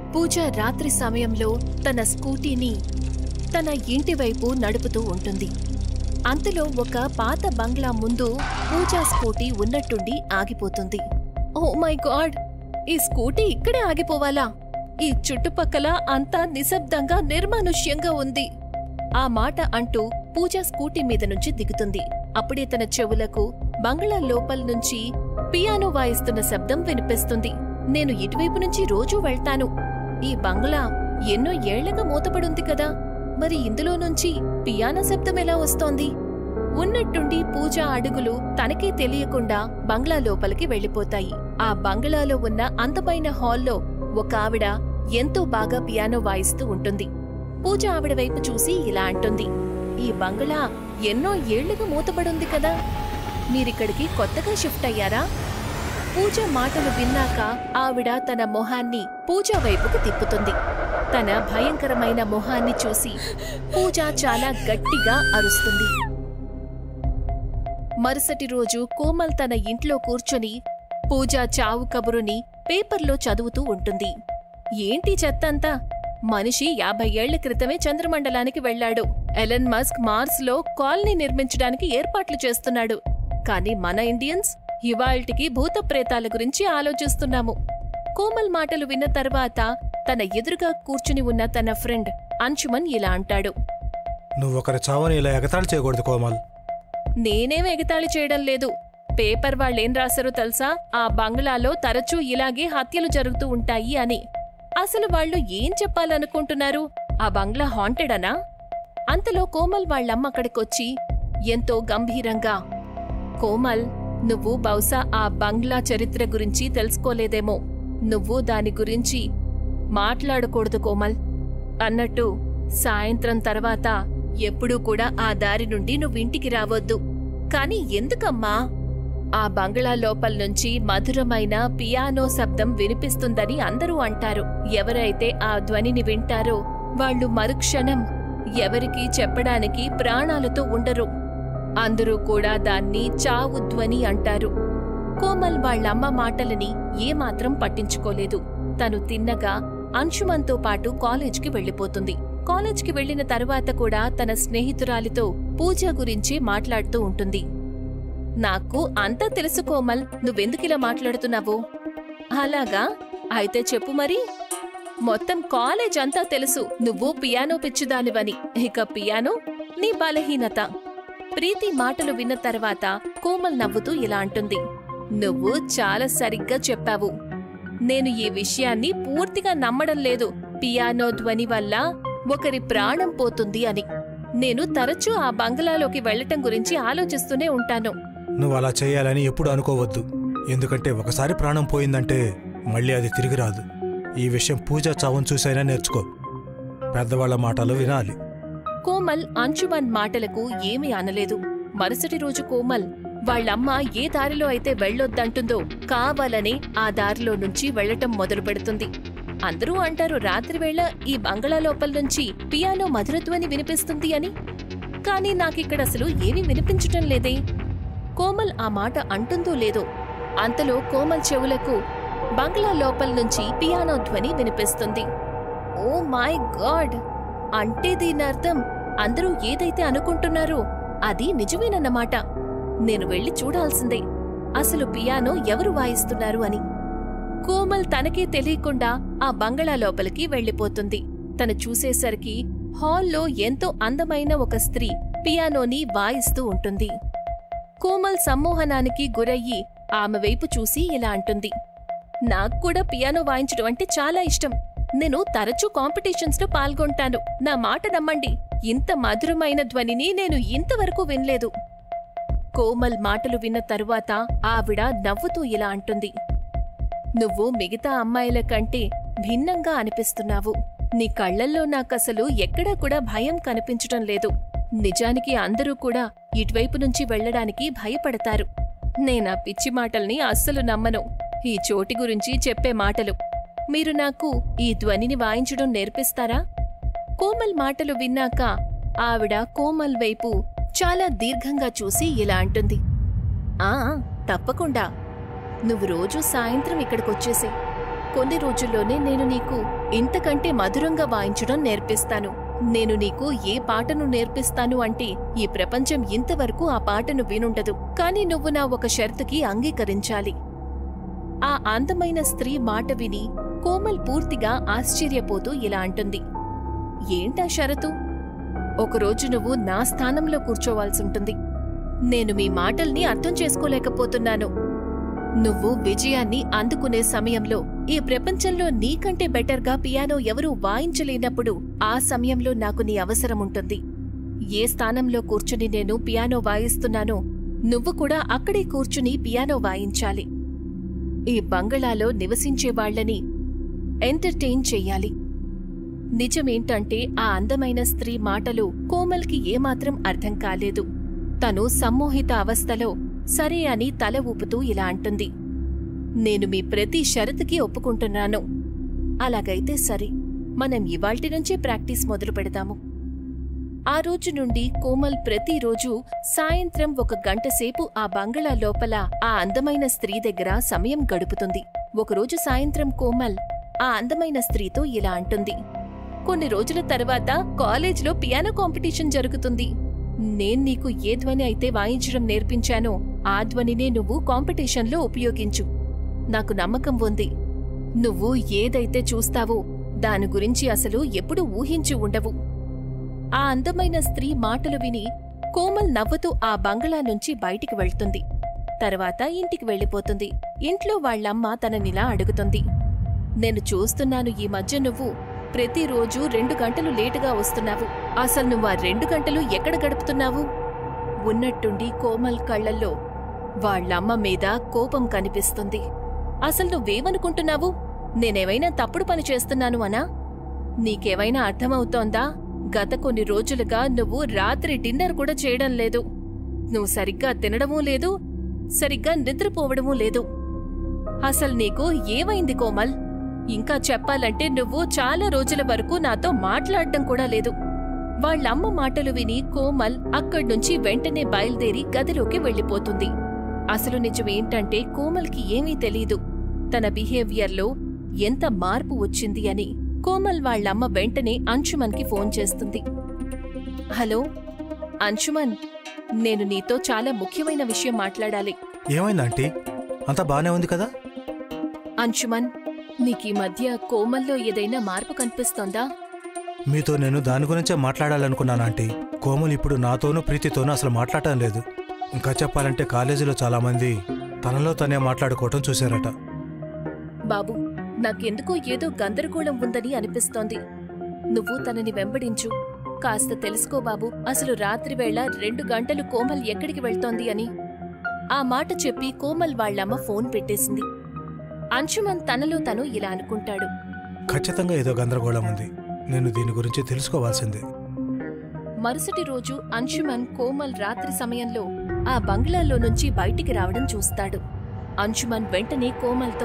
పూజ రాత్రి సమయంలో తన స్కూటీని తన ఇంటి వైపు నడుపుతూ ఉంటుంది అంతలో ఒక పాత బంగ్లా ముందు పూజ స్కూటీ ఉన్నట్టుండి ఆగిపోతుంది ఓ మై గాడ్ ఈ స్కూటీ ఇక్కడే ఆగిపోవాలా ఈ చుట్టుపక్కల అంతా నిశ్శబ్దంగా నిర్మానుష్యంగా ఉంది ఆ మాట అంటూ పూజ స్కూటీ మీద నుంచి దిగుతుంది అప్పుడే తన చెవులకు బంగ్లా లోపల నుంచి పియానో వాయిస్తున్న శబ్దం వినిపిస్తుంది నేను ఇటువైపు నుంచి రోజూ వెళ్తాను ఈ బంగ్లా ఎన్నో ఏళ్లగా మూతపడుంది కదా మరి ఇందులో నుంచి పియానో శబ్దం ఎలా వస్తోంది ఉన్నట్టుండి పూజ అడుగులు తనకే తెలియకుండా బంగ్లా లోపలికి వెళ్లిపోతాయి ఆ బంగ్లాలో ఉన్న అందమైన హాల్లో ఒక ఆవిడ ఎంతో బాగా పియానో వాయిస్తూ ఉంటుంది పూజ ఆవిడ వైపు చూసి ఇలా అంటుంది ఈ బంగ్లా ఎన్నో ఏళ్లుగా మూతపడుంది కదా మీరిక్కడికి కొత్తగా షిఫ్ట్ అయ్యారా పూజ మాటలు విన్నాక ఆవిడ తన మొహాన్ని పూజ వైపుకు తిప్పుతుంది తన భయంకరమైన మొహాన్ని చూసి పూజ చాలా గట్టిగా అరుస్తుంది మరుసటి రోజు కోమల్ తన ఇంట్లో కూర్చొని పూజ చావు కబురుని పేపర్లో చదువుతూ ఉంటుంది ఏంటి చెత్తంతా మనిషి యాభై ఏళ్ల క్రితమే చంద్రమండలానికి వెళ్ళాడు ఎలన్ మస్క్ మార్స్ లో కాలనీ నిర్మించడానికి ఏర్పాట్లు చేస్తున్నాడు కానీ మన ఇండియన్స్ ఇవాల్టికి భూత ప్రేతాల గురించి ఆలోచిస్తున్నాము కోమల్ మాటలు విన్న తర్వాత తన ఎదురుగా కూర్చుని ఉన్న తన ఫ్రెండ్ అంశుమన్ ఇలా అంటాడు నువ్వు ఒకరి చావని ఇలా ఎగతాళి చేయకూడదు కోమల్ నేనేం ఎగతాళి చేయడం లేదు పేపర్ వాళ్ళేం రాశారో తెలుసా ఆ బంగ్లాలో తరచూ ఇలాగే హత్యలు జరుగుతూ ఉంటాయి అని అసలు వాళ్ళు ఏం చెప్పాలనుకుంటున్నారు ఆ బంగ్లా హాంటెడ్ అనా అంతలో కోమల్ వాళ్ళమ్మ అక్కడికొచ్చి ఎంతో గంభీరంగా కోమల్ నువ్వు బహుశా ఆ బంగ్లా చరిత్ర గురించి తెలుసుకోలేదేమో నువ్వు దాని గురించి మాట్లాడకూడదు కోమల్ అన్నట్టు సాయంత్రం తర్వాత ఎప్పుడూ కూడా ఆ దారి నుండి నువ్వింటికి రావద్దు కాని ఎందుకమ్మా ఆ బంగ్లా లోపల నుంచి మధురమైన పియానో శబ్దం వినిపిస్తుందని అందరూ అంటారు ఎవరైతే ఆ ధ్వనిని వింటారో వాళ్ళు మరుక్షణం ఎవరికీ చెప్పడానికి ప్రాణాలతో ఉండరు అందరూ కూడా దాన్ని చావు ధ్వని అంటారు కోమల్ వాళ్ళమ్మ మాటలని ఏమాత్రం పట్టించుకోలేదు తను తిన్నగా అంశుమన్తో పాటు కాలేజ్కి వెళ్ళిపోతుంది కాలేజ్కి వెళ్లిన తరువాత కూడా తన స్నేహితురాలితో పూజ గురించి మాట్లాడుతూ ఉంటుంది నాకు అంతా తెలుసు కోమల్ నువ్వెందుకిలా మాట్లాడుతున్నావు అలాగా అయితే చెప్పు మరి మొత్తం కాలేజ్ అంతా తెలుసు నువ్వు పియానో పిచ్చిదానివని ఇక పియానో నీ బలహీనత ప్రీతి మాటలు విన్న తర్వాత కోమల్ నవ్వుతూ ఇలా అంటుంది నువ్వు చాలా సరిగ్గా చెప్పావు నేను ఈ విషయాన్ని పూర్తిగా నమ్మడం లేదు పియానో ధ్వని వల్ల ఒకరి ప్రాణం పోతుంది అని నేను తరచూ ఆ బంగ్లాలోకి వెళ్లటం గురించి ఆలోచిస్తూనే ఉంటాను నువ్వు అలా చేయాలని ఎప్పుడు అనుకోవద్దు ఎందుకంటే ఒకసారి ప్రాణం పోయిందంటే మళ్ళీ అది తిరిగి రాదు ఈ విషయం పూజ చావును చూసైనా నేర్చుకో పెద్దవాళ్ల మాటలు వినాలి కోమల్ అంశుమన్ మాటలకు ఏమీ అనలేదు మరుసటి రోజు కోమల్ వాళ్ళమ్మ ఏ దారిలో అయితే వెళ్ళొద్దంటుందో కావాలనే ఆ దారిలో నుంచి వెళ్లటం మొదలు పెడుతుంది అందరూ అంటారు రాత్రివేళ ఈ బంగళా లోపల నుంచి పియానో మధురధ్వని వినిపిస్తుంది అని కానీ నాకిక్కడ అసలు ఏమీ వినిపించటం లేదే కోమల్ ఆ మాట అంటుందో లేదో అంతలో కోమల్ చెవులకు బంగ్లా లోపల నుంచి పియానో ధ్వని వినిపిస్తుంది ఓ మై గాడ్ అంటే దీని అర్థం అందరూ ఏదైతే అనుకుంటున్నారో అది నిజమేనన్నమాట నేను వెళ్ళి చూడాల్సిందే అసలు పియానో ఎవరు వాయిస్తున్నారు అని కోమల్ తనకే తెలియకుండా ఆ బంగళా లోపలికి వెళ్ళిపోతుంది తను చూసేసరికి హాల్లో ఎంతో అందమైన ఒక స్త్రీ పియానోని వాయిస్తూ ఉంటుంది కోమల్ సమ్మోహనానికి గురయ్యి ఆమె వైపు చూసి ఇలా అంటుంది నాకు కూడా పియానో వాయించడం అంటే చాలా ఇష్టం నేను తరచూ కాంపిటీషన్స్ లో పాల్గొంటాను నా మాట నమ్మండి ఇంత మధురమైన ధ్వనిని నేను ఇంతవరకు వినలేదు కోమల్ మాటలు విన్న తరువాత ఆవిడ నవ్వుతూ ఇలా అంటుంది నువ్వు మిగతా అమ్మాయిల కంటే భిన్నంగా అనిపిస్తున్నావు నీ కళ్ళల్లో నాకసలు ఎక్కడా కూడా భయం కనిపించటం లేదు నిజానికి అందరూ కూడా ఇటువైపు నుంచి వెళ్ళడానికి భయపడతారు నేనా పిచ్చి మాటల్ని అస్సలు నమ్మను ఈ చోటి గురించి చెప్పే మాటలు మీరు నాకు ఈ ధ్వనిని వాయించడం నేర్పిస్తారా కోమల్ మాటలు విన్నాక ఆవిడ కోమల్ వైపు చాలా దీర్ఘంగా చూసి ఇలా అంటుంది ఆ తప్పకుండా నువ్వు రోజూ సాయంత్రం ఇక్కడికొచ్చేసే కొన్ని రోజుల్లోనే నేను నీకు ఇంతకంటే మధురంగా వాయించడం నేర్పిస్తాను నేను నీకు ఏ పాటను నేర్పిస్తాను అంటే ఈ ప్రపంచం ఇంతవరకు ఆ పాటను వినుండదు కానీ నువ్వు నా ఒక షరతుకి అంగీకరించాలి ఆ అందమైన స్త్రీ మాట విని కోమల్ పూర్తిగా ఆశ్చర్యపోతూ ఇలా అంటుంది ఏంటా షరతు ఒకరోజు నువ్వు నా స్థానంలో కూర్చోవాల్సుంటుంది నేను మీ మాటల్ని అర్థం చేసుకోలేకపోతున్నాను నువ్వు విజయాన్ని అందుకునే సమయంలో ఈ ప్రపంచంలో నీకంటే బెటర్గా పియానో ఎవరూ వాయించలేనప్పుడు ఆ సమయంలో నాకు నీ అవసరం ఉంటుంది ఏ స్థానంలో కూర్చుని నేను పియానో వాయిస్తున్నానో నువ్వు కూడా అక్కడే కూర్చుని పియానో వాయించాలి ఈ బంగళాలో నివసించే వాళ్ళని ఎంటర్టైన్ చెయ్యాలి నిజమేంటంటే ఆ అందమైన స్త్రీ మాటలు కోమల్కి ఏమాత్రం అర్థం కాలేదు తను సమ్మోహిత అవస్థలో సరే అని తల ఊపుతూ ఇలా అంటుంది నేను మీ ప్రతి షరతుకి ఒప్పుకుంటున్నాను అలాగైతే సరే మనం ఇవాల్టి నుంచే ప్రాక్టీస్ మొదలు పెడదాము ఆ రోజు నుండి కోమల్ ప్రతిరోజు సాయంత్రం ఒక గంట సేపు ఆ బంగళా లోపల ఆ అందమైన స్త్రీ దగ్గర సమయం గడుపుతుంది ఒకరోజు సాయంత్రం కోమల్ ఆ అందమైన స్త్రీతో ఇలా అంటుంది కొన్ని రోజుల తర్వాత కాలేజ్లో పియానో కాంపిటీషన్ జరుగుతుంది నేను నీకు ఏ ధ్వని అయితే వాయించడం నేర్పించానో ఆ ధ్వనినే నువ్వు కాంపిటీషన్లో ఉపయోగించు నాకు నమ్మకం ఉంది నువ్వు ఏదైతే చూస్తావో దాని గురించి అసలు ఎప్పుడూ ఊహించి ఉండవు ఆ అందమైన స్త్రీ మాటలు విని కోమల్ నవ్వుతూ ఆ బంగళా నుంచి బయటికి వెళ్తుంది తర్వాత ఇంటికి వెళ్ళిపోతుంది ఇంట్లో వాళ్ళమ్మ తననిలా అడుగుతుంది నేను చూస్తున్నాను ఈ మధ్య నువ్వు ప్రతిరోజు రెండు గంటలు లేటుగా వస్తున్నావు అసలు నువ్వు ఆ రెండు గంటలు ఎక్కడ గడుపుతున్నావు ఉన్నట్టుండి కోమల్ కళ్ళల్లో వాళ్ళమ్మ మీద కోపం కనిపిస్తుంది అసలు నువ్వేమనుకుంటున్నావు నేనేమైనా తప్పుడు పని చేస్తున్నాను అనా నీకేమైనా అర్థమవుతోందా గత కొన్ని రోజులుగా నువ్వు రాత్రి డిన్నర్ కూడా చేయడం లేదు నువ్వు సరిగ్గా తినడమూ లేదు సరిగ్గా నిద్రపోవడమూ లేదు అసలు నీకు ఏమైంది కోమల్ ఇంకా చెప్పాలంటే నువ్వు చాలా రోజుల వరకు నాతో మాట్లాడడం కూడా లేదు వాళ్ళమ్మ మాటలు విని కోమల్ అక్కడ్నుంచి వెంటనే బయలుదేరి గదిలోకి వెళ్ళిపోతుంది అసలు నిజమేంటంటే కోమల్కి ఏమీ తెలీదు తన బిహేవియర్లో ఎంత మార్పు వచ్చింది అని కోమల్ వాళ్ళమ్మ వెంటనే అంశుమన్కి ఫోన్ చేస్తుంది హలో అంశుమన్ నేను నీతో చాలా ముఖ్యమైన విషయం మాట్లాడాలి ఏమైంది ఆంటీ అంతా బానే ఉంది కదా అంశుమన్ నీకీ మధ్య కోమల్లో ఏదైనా మార్పు కనిపిస్తోందా మీతో నేను దాని గురించే మాట్లాడాలనుకున్నాను ఆంటీ కోమల్ ఇప్పుడు నాతోనూ ప్రీతితోనూ అసలు మాట్లాడటం లేదు ఇంకా చెప్పాలంటే కాలేజీలో చాలామంది తనలో తనే మాట్లాడుకోవటం చూశారట బాబు నాకెందుకో ఏదో గందరగోళం ఉందని అనిపిస్తోంది నువ్వు తనని వెంబడించు కాస్త తెలుసుకో బాబు అసలు రాత్రివేళ రెండు గంటలు కోమల్ ఎక్కడికి వెళ్తోంది అని ఆ మాట చెప్పి కోమల్ వాళ్ళమ్మ ఫోన్ పెట్టేసింది అంశుమన్ తనలో తను ఇలా అనుకుంటాడు ఖచ్చితంగా ఏదో గందరగోళం ఉంది నేను దీని గురించి తెలుసుకోవాల్సిందే మరుసటి రోజు అంశుమన్ కోమల్ రాత్రి సమయంలో ఆ బంగ్లాలో నుంచి బయటికి రావడం చూస్తాడు అంశుమన్ వెంటనే కోమల్తో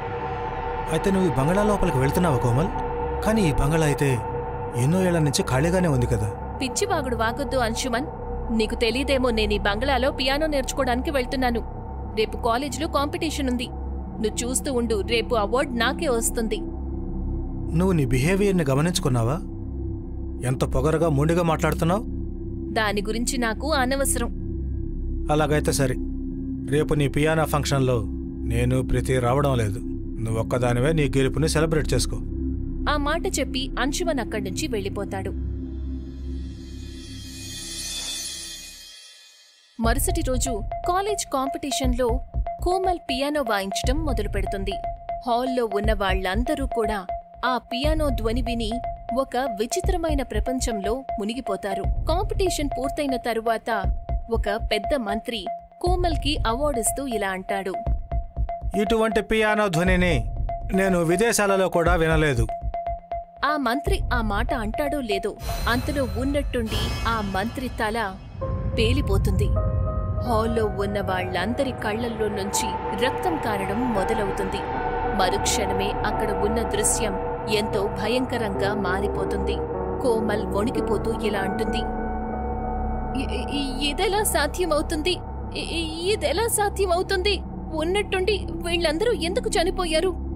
అయితే నువ్వు ఈ బంగళా లోపలికి వెళ్తున్నావా కోమల్ కానీ ఈ బంగళా అయితే ఎన్నో ఏళ్ల నుంచి ఖాళీగానే ఉంది కదా పిచ్చివాగుడు వాగొద్దు అంశుమన్ నీకు తెలీదేమో నేను ఈ బంగ్లాలో పియానో నేర్చుకోవడానికి వెళ్తున్నాను రేపు కాలేజీలో కాంపిటీషన్ ఉంది నువ్వు చూస్తూ ఉండు రేపు అవార్డ్ నాకే వస్తుంది నువ్వు నీ బిహేవియర్ని గమనించుకున్నావా ఎంత పొగరగా మొండిగా మాట్లాడుతున్నావు దాని గురించి నాకు అనవసరం అలాగైతే సరే రేపు నీ పియానా ఫంక్షన్లో నేను ప్రీతి రావడం లేదు నువ్వు ఒక్కదానివే నీ గెలుపుని సెలబ్రేట్ చేసుకో ఆ మాట చెప్పి అంశుమన్ అక్కడి నుంచి వెళ్ళిపోతాడు మరుసటి రోజు కాలేజ్ కాంపిటీషన్లో కోమల్ పియానో వాయించటం మొదలుపెడుతుంది హాల్లో ఉన్న వాళ్ళందరూ కూడా ఆ పియానో ధ్వని విని ఒక విచిత్రమైన ప్రపంచంలో మునిగిపోతారు కాంపిటీషన్ పూర్తయిన తరువాత ఒక పెద్ద మంత్రి కోమల్కి అవార్డిస్తూ ఇలా అంటాడు ఇటువంటి పియానో ధ్వనిని నేను విదేశాలలో కూడా వినలేదు ఆ మంత్రి ఆ మాట అంటాడో లేదో అంతలో ఉన్నట్టుండి ఆ మంత్రి తల పేలిపోతుంది హాల్లో ఉన్న వాళ్ళందరి కళ్ళల్లో నుంచి రక్తం కారడం మొదలవుతుంది మరుక్షణమే అక్కడ ఉన్న దృశ్యం ఎంతో భయంకరంగా మారిపోతుంది కోమల్ వణికిపోతూ ఇలా అంటుంది "ఇ- ఇ- ఇదెలా సాధ్యమవుతుంది ఇ- ఇ- ఇదెలా సాధ్యమవుతుంది ఉన్నట్టుండి వీళ్ళందరూ ఎందుకు చనిపోయారు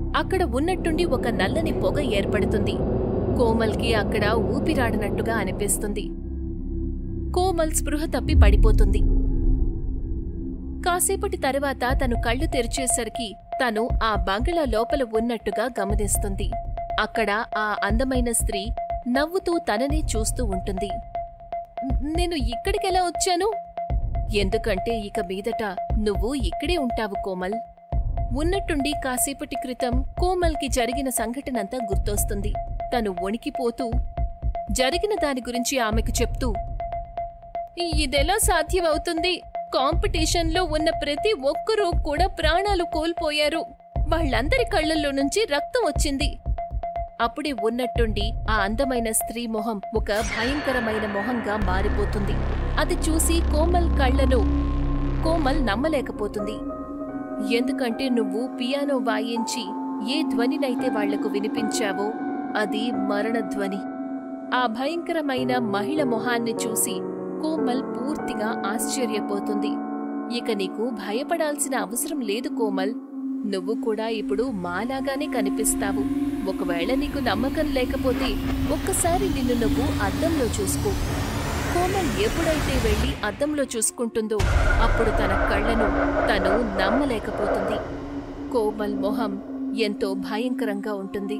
అక్కడ ఉన్నట్టుండి ఒక నల్లని పొగ ఏర్పడుతుంది కోమల్కి అక్కడ ఊపిరాడనట్టుగా అనిపిస్తుంది కోమల్ స్పృహ తప్పి పడిపోతుంది కాసేపటి తరువాత తను కళ్ళు తెరిచేసరికి తను ఆ బంగళా లోపల ఉన్నట్టుగా గమనిస్తుంది అక్కడ ఆ అందమైన స్త్రీ నవ్వుతూ తననే చూస్తూ ఉంటుంది నేను ఇక్కడికెలా వచ్చాను ఎందుకంటే ఇక మీదట నువ్వు ఇక్కడే ఉంటావు కోమల్ ఉన్నట్టుండి కాసేపటి క్రితం కోమల్కి జరిగిన సంఘటనంతా గుర్తొస్తుంది తను వణికిపోతూ జరిగిన దాని గురించి ఆమెకు చెప్తూ ఇదెలా సాధ్యమవుతుంది కాంపిటీషన్లో ఉన్న ప్రతి ఒక్కరూ కూడా ప్రాణాలు కోల్పోయారు వాళ్ళందరి కళ్ళల్లో నుంచి రక్తం వచ్చింది అప్పుడే ఉన్నట్టుండి ఆ అందమైన స్త్రీ మొహం ఒక భయంకరమైన మొహంగా మారిపోతుంది అది చూసి కోమల్ కళ్ళను కోమల్ నమ్మలేకపోతుంది ఎందుకంటే నువ్వు పియానో వాయించి ఏ ధ్వనినైతే వాళ్లకు వినిపించావో అది మరణధ్వని ఆ భయంకరమైన మహిళ మొహాన్ని చూసి కోమల్ పూర్తిగా ఆశ్చర్యపోతుంది ఇక నీకు భయపడాల్సిన అవసరం లేదు కోమల్ నువ్వు కూడా ఇప్పుడు మాలాగానే కనిపిస్తావు ఒకవేళ నీకు నమ్మకం లేకపోతే ఒక్కసారి నిన్ను నువ్వు అద్దంలో చూసుకో కోమల్ ఎప్పుడైతే వెళ్లి అద్దంలో చూసుకుంటుందో అప్పుడు తన కళ్ళను తను నమ్మలేకపోతుంది కోమల్ మొహం ఎంతో భయంకరంగా ఉంటుంది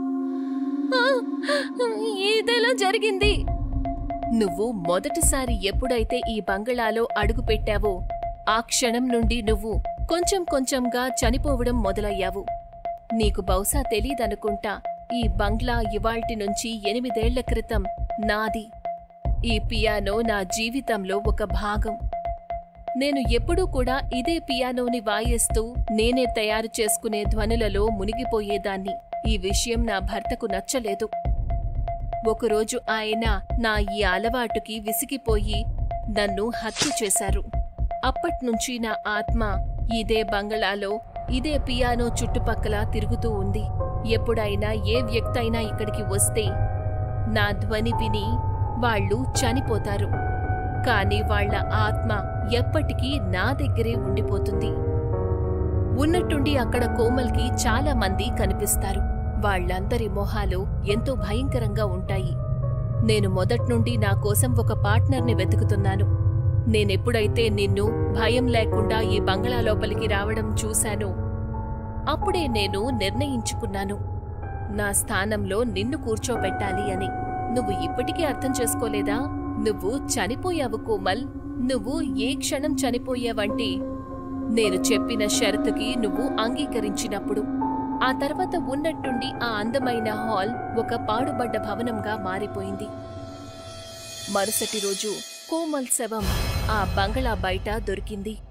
ఇదెలా జరిగింది నువ్వు మొదటిసారి ఎప్పుడైతే ఈ బంగళాలో అడుగుపెట్టావో ఆ క్షణం నుండి నువ్వు కొంచెం కొంచెంగా చనిపోవడం మొదలయ్యావు నీకు బహుశా తెలీదనుకుంటా ఈ బంగ్లా ఇవాల్టి నుంచి ఎనిమిదేళ్ల క్రితం నాది ఈ పియానో నా జీవితంలో ఒక భాగం నేను ఎప్పుడూ కూడా ఇదే పియానోని వాయిస్తూ నేనే తయారు చేసుకునే ధ్వనులలో మునిగిపోయేదాన్ని ఈ విషయం నా భర్తకు నచ్చలేదు ఒకరోజు ఆయన నా ఈ అలవాటుకి విసిగిపోయి నన్ను హత్య చేశారు అప్పట్నుంచి నా ఆత్మ ఇదే బంగళాలో ఇదే పియానో చుట్టుపక్కల తిరుగుతూ ఉంది ఎప్పుడైనా ఏ వ్యక్తి అయినా ఇక్కడికి వస్తే నా ధ్వని విని వాళ్ళు చనిపోతారు కాని వాళ్ళ ఆత్మ ఎప్పటికీ నా దగ్గరే ఉండిపోతుంది ఉన్నట్టుండి అక్కడ కోమల్కి చాలా మంది కనిపిస్తారు వాళ్ళందరి మొహాలు ఎంతో భయంకరంగా ఉంటాయి నేను మొదట్నుండి నా కోసం ఒక పార్ట్నర్ని వెతుకుతున్నాను నేనెప్పుడైతే నిన్ను భయం లేకుండా ఈ బంగళా లోపలికి రావడం చూశానో అప్పుడే నేను నిర్ణయించుకున్నాను నా స్థానంలో నిన్ను కూర్చోబెట్టాలి అని నువ్వు ఇప్పటికీ అర్థం చేసుకోలేదా నువ్వు చనిపోయావు కోమల్ నువ్వు ఏ క్షణం చనిపోయావంటే నేను చెప్పిన షరతుకి నువ్వు అంగీకరించినప్పుడు ఆ తర్వాత ఉన్నట్టుండి ఆ అందమైన హాల్ ఒక పాడుబడ్డ భవనంగా మారిపోయింది మరుసటి రోజు కోమల్ శవం ఆ బంగళా బయట దొరికింది